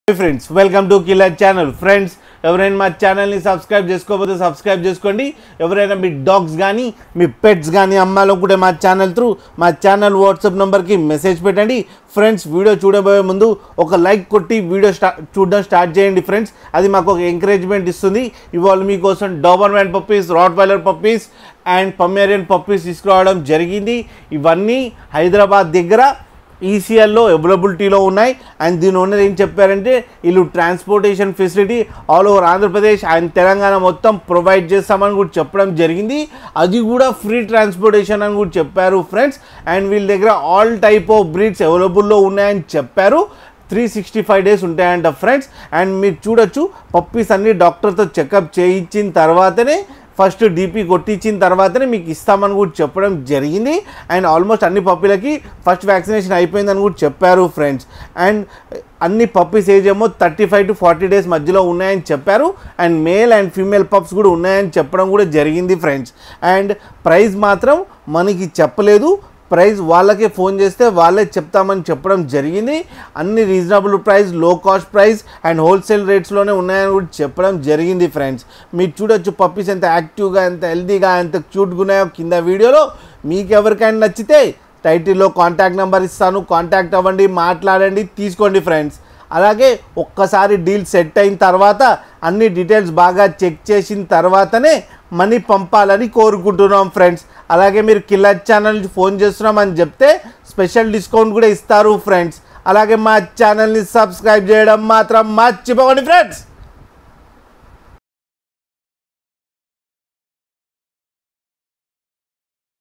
friends welcome to killer channel friends ఎవరైనా మా ఛానల్ని సబ్స్క్రైబ్ చేసుకోకపోతే సబ్స్క్రైబ్ చేసుకోండి ఎవరైనా మీ డాగ్స్ కానీ మీ పెట్స్ కానీ అమ్మాలనుకుంటే మా ఛానల్ త్రూ మా ఛానల్ వాట్సాప్ నెంబర్కి మెసేజ్ పెట్టండి ఫ్రెండ్స్ వీడియో చూడబోయే ముందు ఒక లైక్ కొట్టి వీడియో స్టా చూడడం స్టార్ట్ చేయండి ఫ్రెండ్స్ అది మాకు ఒక ఎంకరేజ్మెంట్ ఇస్తుంది ఇవాళ మీకోసం doberman puppies rottweiler puppies and pomeranian puppies తీసుకురావడం జరిగింది ఇవన్నీ హైదరాబాద్ దగ్గర ఈసీఎల్లో అవైలబిలిటీలో ఉన్నాయి అండ్ దీని ఓనర్ ఏం చెప్పారంటే వీళ్ళు transportation facility all over Andhra Pradesh and Telangana మొత్తం ప్రొవైడ్ చేస్తామని కూడా చెప్పడం జరిగింది అది కూడా ఫ్రీ ట్రాన్స్పోర్టేషన్ అని కూడా చెప్పారు ఫ్రెండ్స్ అండ్ వీళ్ళ దగ్గర ఆల్ టైప్ ఆఫ్ బ్రీడ్స్ అవైలబుల్లో ఉన్నాయని చెప్పారు త్రీ సిక్స్టీ ఫైవ్ డేస్ ఉంటాయంట ఫ్రెండ్స్ అండ్ మీరు చూడొచ్చు పప్పీస్ అన్ని డాక్టర్తో చెకప్ చేయించిన తర్వాతనే ఫస్ట్ డీపీ కొట్టించిన తర్వాతనే మీకు ఇస్తామని కూడా చెప్పడం జరిగింది అండ్ ఆల్మోస్ట్ అన్ని పప్పీలకి ఫస్ట్ వ్యాక్సినేషన్ అయిపోయిందని కూడా చెప్పారు ఫ్రెండ్స్ అండ్ అన్ని పప్పీస్ ఏజ్ ఏమో thirty five to forty days మధ్యలో ఉన్నాయని చెప్పారు and male and female pups కూడా ఉన్నాయని చెప్పడం కూడా జరిగింది ఫ్రెండ్స్ అండ్ ప్రైస్ మాత్రం మనకి చెప్పలేదు ప్రైస్ వాళ్ళకే ఫోన్ చేస్తే వాళ్ళే చెప్తామని చెప్పడం జరిగింది అన్ని reasonable price low cost price and wholesale రేట్స్లోనే ఉన్నాయని కూడా చెప్పడం జరిగింది ఫ్రెండ్స్ మీరు చూడొచ్చు పప్పీస్ ఎంత యాక్టివ్గా ఎంత హెల్తీగా ఎంత క్యూట్గా ఉన్నాయో కింద వీడియోలో మీకు ఎవరికైనా నచ్చితే టైటిల్లో కాంటాక్ట్ నెంబర్ ఇస్తాను కాంటాక్ట్ అవ్వండి మాట్లాడండి తీసుకోండి ఫ్రెండ్స్ అలాగే ఒక్కసారి డీల్ సెట్ అయిన తర్వాత అన్ని డీటెయిల్స్ బాగా చెక్ చేసిన తర్వాతనే మనీ పంపాలని కోరుకుంటున్నాం ఫ్రెండ్స్ అలాగే మీరు కిల్లర్ ఛానల్ ఫోన్ చేస్తున్నామని చెప్తే స్పెషల్ డిస్కౌంట్ కూడా ఇస్తారు ఫ్రెండ్స్ అలాగే మా ఛానల్ని సబ్స్క్రైబ్ చేయడం మాత్రం మర్చిపోకండి ఫ్రెండ్స్